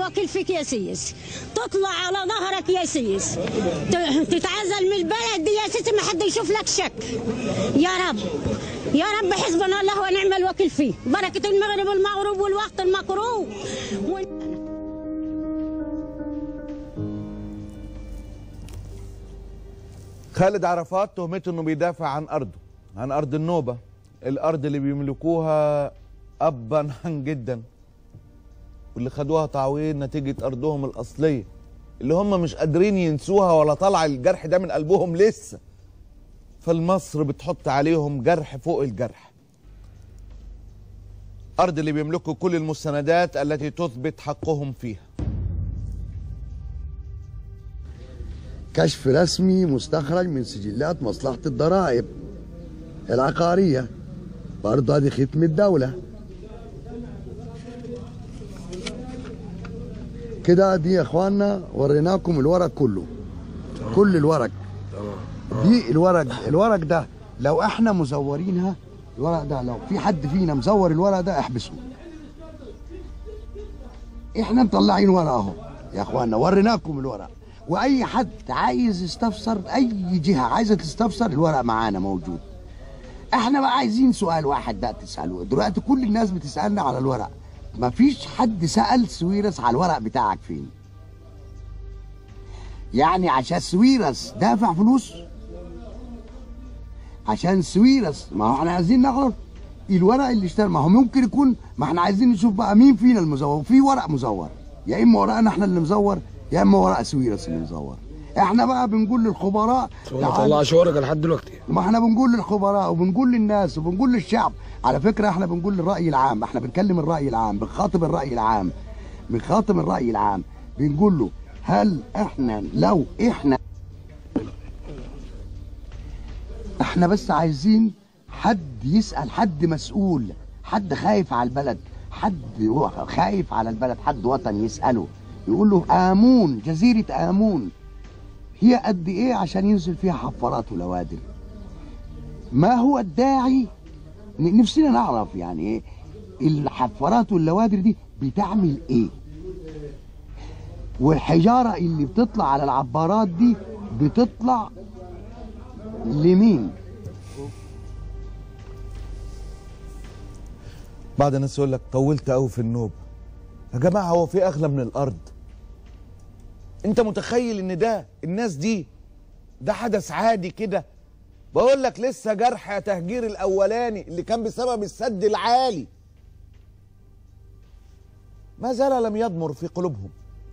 وكيل فيك يا سيس تطلع على ظهرك يا سيس ت- تتعزل من البلد دي يا سيس ما حد يشوف لك شك يا رب يا رب حسبنا الله ونعم الوكيل فيه بركة المغرب المغروب والوقت المكروه وال- خالد عرفات تهمته انه بيدافع عن ارضه عن ارض النوبه الارض اللي بيملكوها ابا عن جدا واللي خدوها تعويض نتيجه ارضهم الاصليه اللي هم مش قادرين ينسوها ولا طلع الجرح ده من قلبهم لسه فالمصر بتحط عليهم جرح فوق الجرح ارض اللي بيملكوا كل المستندات التي تثبت حقهم فيها كشف رسمي مستخرج من سجلات مصلحة الضرائب العقارية برضه هذه ختم الدولة كده دي يا اخواننا وريناكم الورق كله كل الورق دي الورق الورق ده لو احنا مزورينها الورق ده لو في حد فينا مزور الورق ده احبسه احنا مطلعين ورق اهو يا اخواننا وريناكم الورق واي حد عايز يستفسر اي جهه عايزه تستفسر الورق معانا موجود احنا بقى عايزين سؤال واحد بقى تساله دلوقتي كل الناس بتسالنا على الورق مفيش حد سال سويرس على الورق بتاعك فين يعني عشان سويرس دافع فلوس عشان سويرس ما هو احنا عايزين نعرف الورق اللي اشترى ما هو ممكن يكون ما احنا عايزين نشوف بقى مين فينا المزور في ورق مزور يا اما ورقنا احنا اللي مزور يا اما ورق سويرس اللي مزور احنا بقى بنقول للخبراء ما تعالوا- طلعش ورقه لحد دلوقتي ما احنا بنقول للخبراء وبنقول للناس وبنقول للشعب على فكره احنا بنقول للراي العام احنا بنكلم الراي العام بنخاطب الراي العام بنخاطب الراي العام بنقول له هل احنا لو احنا احنا بس عايزين حد يسال حد مسؤول حد خايف على البلد حد هو خايف على البلد حد وطني يساله يقول له امون جزيره امون هي قد ايه عشان ينزل فيها حفارات ولوادر ما هو الداعي ن- نفسنا نعرف يعني ايه الحفارات واللوادر دي بتعمل ايه والحجارة اللي بتطلع على العبارات دي بتطلع لمين بعض الناس يقول لك طولت قوي في النوب يا جماعه هو في اغلى من الارض انت متخيل ان ده الناس دي ده حدث عادي كده بقول لك لسه جرح تهجير الاولاني اللي كان بسبب السد العالي ما زال لم يضمر في قلوبهم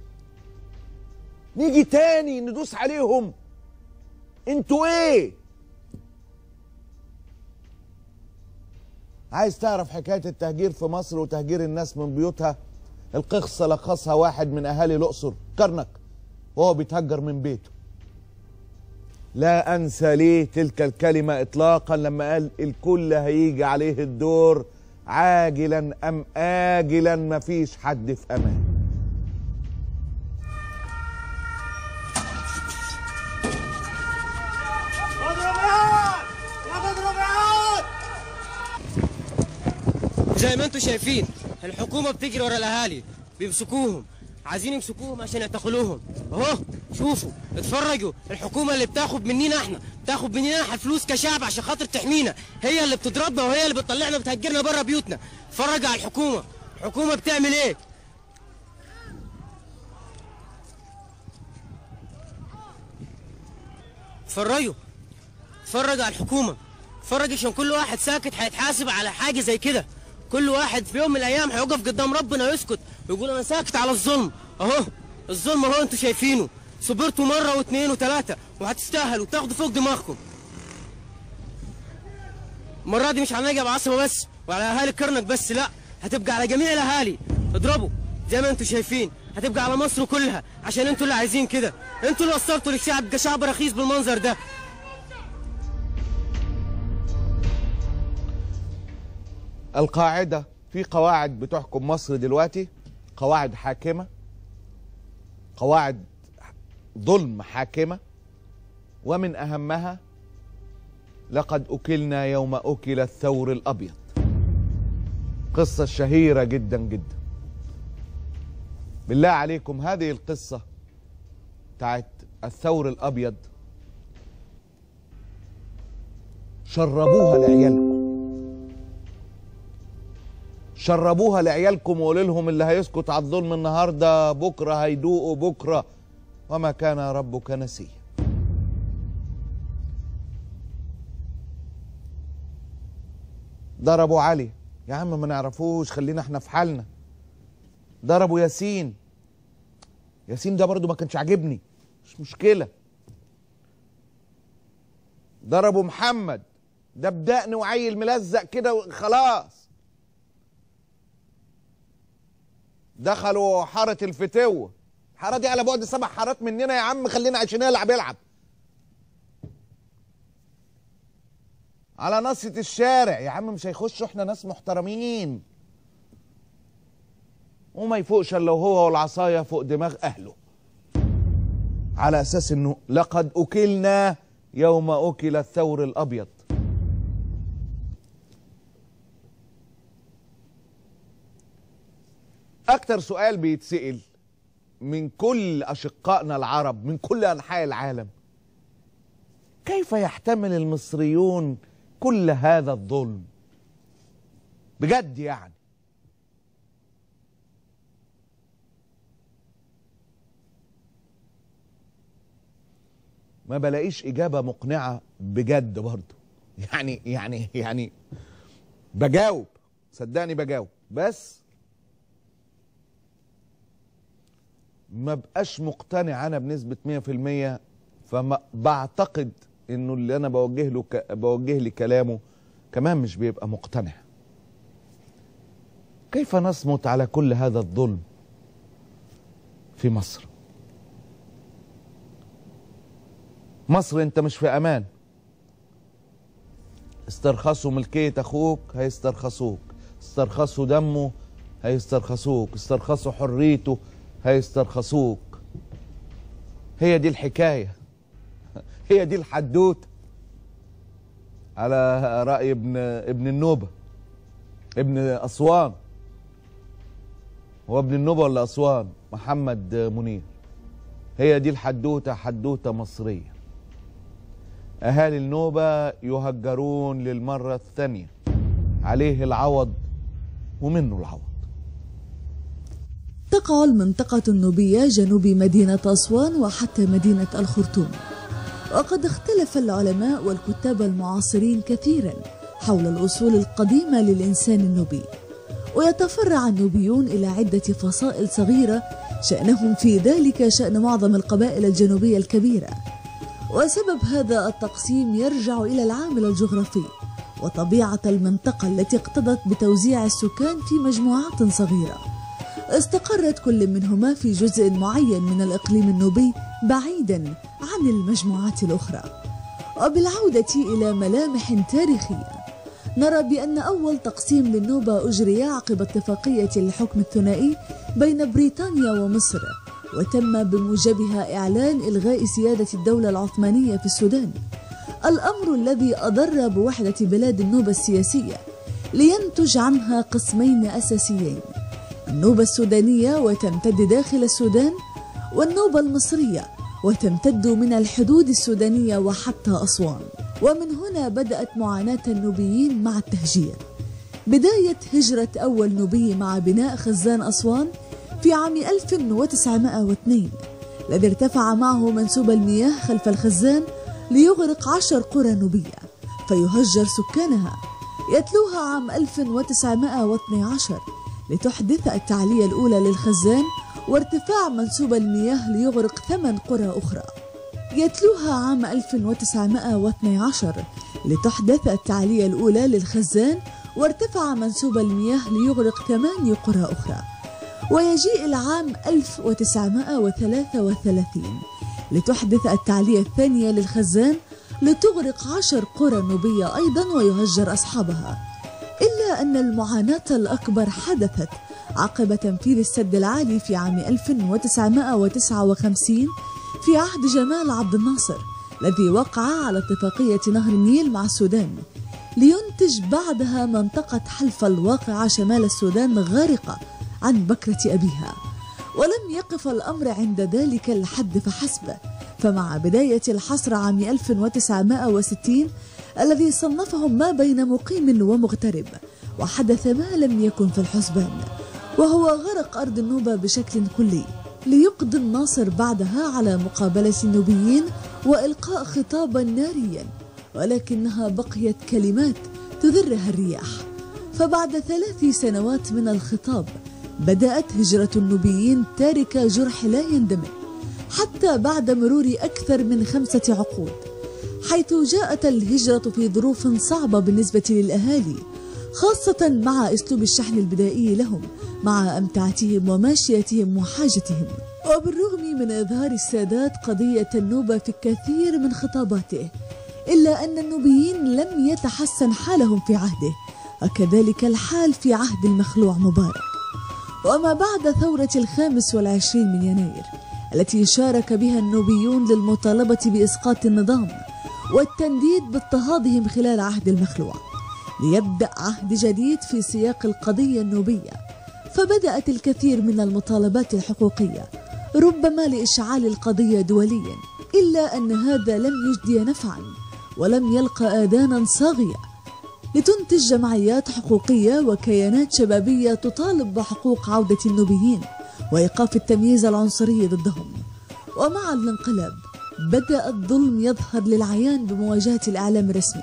نيجي تاني ندوس عليهم انتوا ايه عايز تعرف حكاية التهجير في مصر وتهجير الناس من بيوتها القصة لخصها واحد من أهالي الأقصر كرنك وهو بيتهجر من بيته لا أنسى ليه تلك الكلمة إطلاقا لما قال الكل هيجي عليه الدور عاجلا أم آجلا مفيش حد في أمان زي ما انتم شايفين الحكومه بتجري ورا الاهالي بيمسكوهم عايزين يمسكوهم عشان يعتقلوهم اهو شوفوا اتفرجوا الحكومه اللي بتاخد مننا احنا بتاخد مننا احنا فلوس كشعب عشان خاطر تحمينا هي اللي بتضربنا وهي اللي بتطلعنا بتهجرنا بره بيوتنا اتفرجوا على الحكومه الحكومه بتعمل ايه اتفرجوا اتفرج على الحكومه اتفرج عشان كل واحد ساكت هيتحاسب على حاجه زي كده كل واحد في يوم من الايام هيقف قدام ربنا ويسكت ويقول انا ساكت على الظلم اهو الظلم اهو انتوا شايفينه صبرتوا مره واثنين وثلاثه وهتستاهلوا تاخدوا فوق دماغكم المره دي مش على نجا بعصمه بس وعلى اهالي كرنك بس لا هتبقى على جميع الاهالي اضربوا زي ما انتوا شايفين هتبقى على مصر كلها عشان انتوا اللي عايزين كده انتوا اللي وصلتوا للشعب كشعب رخيص بالمنظر ده القاعدة في قواعد بتحكم مصر دلوقتي قواعد حاكمة قواعد ظلم حاكمة ومن أهمها لقد أكلنا يوم أكل الثور الأبيض قصة شهيرة جدا جدا بالله عليكم هذه القصة بتاعت الثور الأبيض شربوها لعيالكم شربوها لعيالكم وقولوا لهم اللي هيسكت على الظلم النهارده بكره هيدوقوا بكره وما كان ربك نسيا ضربوا علي يا عم ما نعرفوش خلينا احنا في حالنا ضربوا ياسين ياسين ده برضو ما كانش عاجبني مش مشكلة ضربوا محمد ده بدقن وعيل ملزق كده خلاص دخلوا حارة الفتوة الحارة دي على بعد سبع حارات مننا يا عم خلينا عشان يلعب يلعب على نصية الشارع يا عم مش هيخشوا احنا ناس محترمين وما يفوقش الا وهو والعصايه فوق دماغ اهله على اساس انه لقد اكلنا يوم اكل الثور الابيض اكتر سؤال بيتسال من كل اشقائنا العرب من كل انحاء العالم كيف يحتمل المصريون كل هذا الظلم بجد يعني ما بلاقيش اجابه مقنعه بجد برضه يعني يعني يعني بجاوب صدقني بجاوب بس ما بقاش مقتنع انا بنسبه 100% فما بعتقد انه اللي انا بوجه له ك... بوجه لي كلامه كمان مش بيبقى مقتنع كيف نصمت على كل هذا الظلم في مصر مصر انت مش في امان استرخصوا ملكية اخوك هيسترخصوك استرخصوا دمه هيسترخصوك استرخصوا حريته هيسترخصوك هي دي الحكاية هي دي الحدوتة على رأي ابن ابن النوبة ابن أسوان هو ابن النوبة ولا أسوان محمد منير هي دي الحدوتة حدوتة مصرية أهالي النوبة يهجرون للمرة الثانية عليه العوض ومنه العوض تقع المنطقة النوبية جنوب مدينة أسوان وحتى مدينة الخرطوم وقد اختلف العلماء والكتاب المعاصرين كثيرا حول الأصول القديمة للإنسان النوبي ويتفرع النوبيون إلى عدة فصائل صغيرة شأنهم في ذلك شأن معظم القبائل الجنوبية الكبيرة وسبب هذا التقسيم يرجع إلى العامل الجغرافي وطبيعة المنطقة التي اقتضت بتوزيع السكان في مجموعات صغيرة استقرت كل منهما في جزء معين من الإقليم النوبي بعيدا عن المجموعات الأخرى وبالعودة إلى ملامح تاريخية نرى بأن أول تقسيم للنوبة أجري عقب اتفاقية الحكم الثنائي بين بريطانيا ومصر وتم بموجبها إعلان إلغاء سيادة الدولة العثمانية في السودان الأمر الذي أضر بوحدة بلاد النوبة السياسية لينتج عنها قسمين أساسيين النوبة السودانية وتمتد داخل السودان والنوبة المصرية وتمتد من الحدود السودانية وحتى أسوان ومن هنا بدأت معاناة النوبيين مع التهجير بداية هجرة أول نوبي مع بناء خزان أسوان في عام 1902 الذي ارتفع معه منسوب المياه خلف الخزان ليغرق عشر قرى نوبية فيهجر سكانها يتلوها عام 1912 لتحدث التعلية الأولى للخزان وارتفاع منسوب المياه ليغرق ثمان قرى أخرى يتلوها عام 1912 لتحدث التعلية الأولى للخزان وارتفع منسوب المياه ليغرق ثماني قرى أخرى ويجيء العام 1933 لتحدث التعلية الثانية للخزان لتغرق عشر قرى نوبية أيضا ويهجر أصحابها إلا أن المعاناة الأكبر حدثت عقب تنفيذ السد العالي في عام 1959 في عهد جمال عبد الناصر الذي وقع على اتفاقية نهر النيل مع السودان لينتج بعدها منطقة حلف الواقعة شمال السودان غارقة عن بكرة أبيها ولم يقف الأمر عند ذلك الحد فحسب فمع بداية الحصر عام 1960 الذي صنفهم ما بين مقيم ومغترب وحدث ما لم يكن في الحسبان وهو غرق أرض النوبة بشكل كلي ليقضي الناصر بعدها على مقابلة النوبيين وإلقاء خطابا ناريا ولكنها بقيت كلمات تذرها الرياح فبعد ثلاث سنوات من الخطاب بدأت هجرة النوبيين تاركة جرح لا يندمج حتى بعد مرور أكثر من خمسة عقود حيث جاءت الهجرة في ظروف صعبة بالنسبة للأهالي خاصة مع أسلوب الشحن البدائي لهم مع أمتعتهم وماشيتهم وحاجتهم وبالرغم من إظهار السادات قضية النوبة في الكثير من خطاباته إلا أن النوبيين لم يتحسن حالهم في عهده وكذلك الحال في عهد المخلوع مبارك وما بعد ثورة الخامس والعشرين من يناير التي شارك بها النوبيون للمطالبة بإسقاط النظام والتنديد باضطهادهم خلال عهد المخلوع ليبدأ عهد جديد في سياق القضية النوبية فبدأت الكثير من المطالبات الحقوقية ربما لإشعال القضية دوليا إلا أن هذا لم يجدي نفعا ولم يلقى آذانا صاغية لتنتج جمعيات حقوقية وكيانات شبابية تطالب بحقوق عودة النوبيين وإيقاف التمييز العنصري ضدهم ومع الانقلاب بدأ الظلم يظهر للعيان بمواجهة الإعلام الرسمي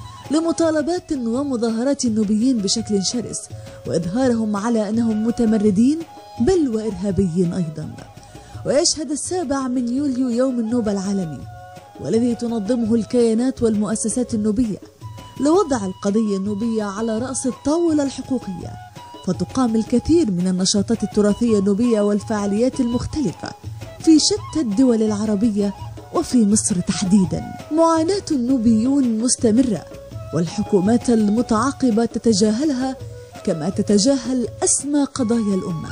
لمطالبات ومظاهرات النوبيين بشكل شرس وإظهارهم على أنهم متمردين بل وإرهابيين أيضا ويشهد السابع من يوليو يوم النوبة العالمي والذي تنظمه الكيانات والمؤسسات النوبية لوضع القضية النوبية على رأس الطاولة الحقوقية فتقام الكثير من النشاطات التراثية النوبية والفعاليات المختلفة في شتى الدول العربية وفي مصر تحديدا معاناة النوبيون مستمرة والحكومات المتعاقبة تتجاهلها كما تتجاهل أسمى قضايا الأمة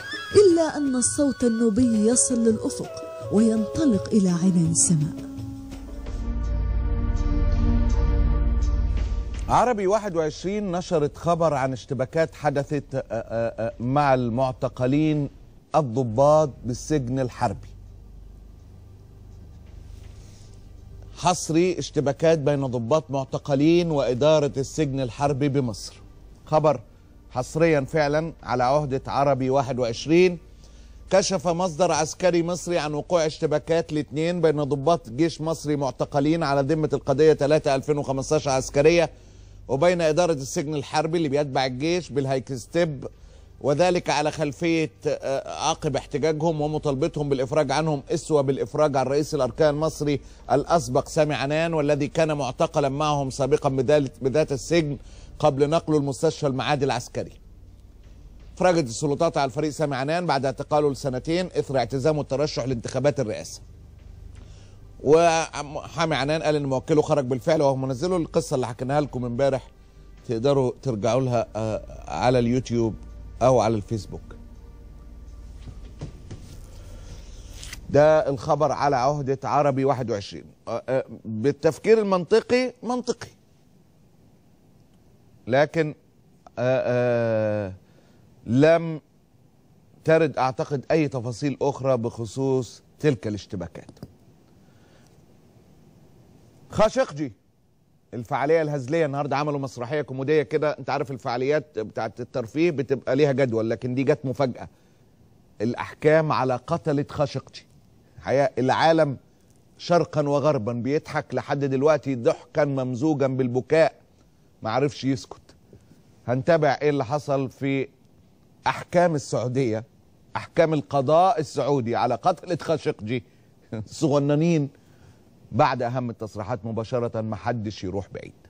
إلا أن الصوت النوبي يصل للأفق وينطلق إلى عنان السماء عربي 21 نشرت خبر عن اشتباكات حدثت آه، آه، آه، مع المعتقلين الضباط بالسجن الحربي حصري اشتباكات بين ضباط معتقلين وإدارة السجن الحربي بمصر خبر حصريا فعلا على عهدة عربي 21 كشف مصدر عسكري مصري عن وقوع اشتباكات الاثنين بين ضباط جيش مصري معتقلين على ذمة القضية 3 2015 عسكرية وبين إدارة السجن الحربي اللي بيتبع الجيش بالهايك ستيب وذلك على خلفية آه، عقب احتجاجهم ومطالبتهم بالإفراج عنهم اسوة بالإفراج عن رئيس الأركان المصري الأسبق سامي عنان والذي كان معتقلا معهم سابقا بدالة- بذات السجن قبل نقله المستشفى المعادي العسكري فرجت السلطات على الفريق سامي عنان بعد اعتقاله لسنتين اثر اعتزامه الترشح لانتخابات الرئاسه. وحامي عنان قال ان موكله خرج بالفعل وهو منزله القصه اللي حكيناها لكم امبارح تقدروا ترجعوا لها آه، على اليوتيوب او على الفيسبوك. ده الخبر على عهدة عربي 21 آه، آه، بالتفكير المنطقي منطقي لكن آه، آه، لم ترد اعتقد اي تفاصيل اخرى بخصوص تلك الاشتباكات خاشقجي الفعاليه الهزليه النهارده عملوا مسرحيه كوميديه كده انت عارف الفعاليات بتاعت الترفيه بتبقى ليها جدول لكن دي جت مفاجاه الاحكام على قتله خاشقجي الحقيقه العالم شرقا وغربا بيضحك لحد دلوقتي ضحكا ممزوجا بالبكاء ما عرفش يسكت هنتابع ايه اللي حصل في احكام السعوديه احكام القضاء السعودي على قتله خاشقجي صغننين بعد اهم التصريحات مباشره ما حدش يروح بعيد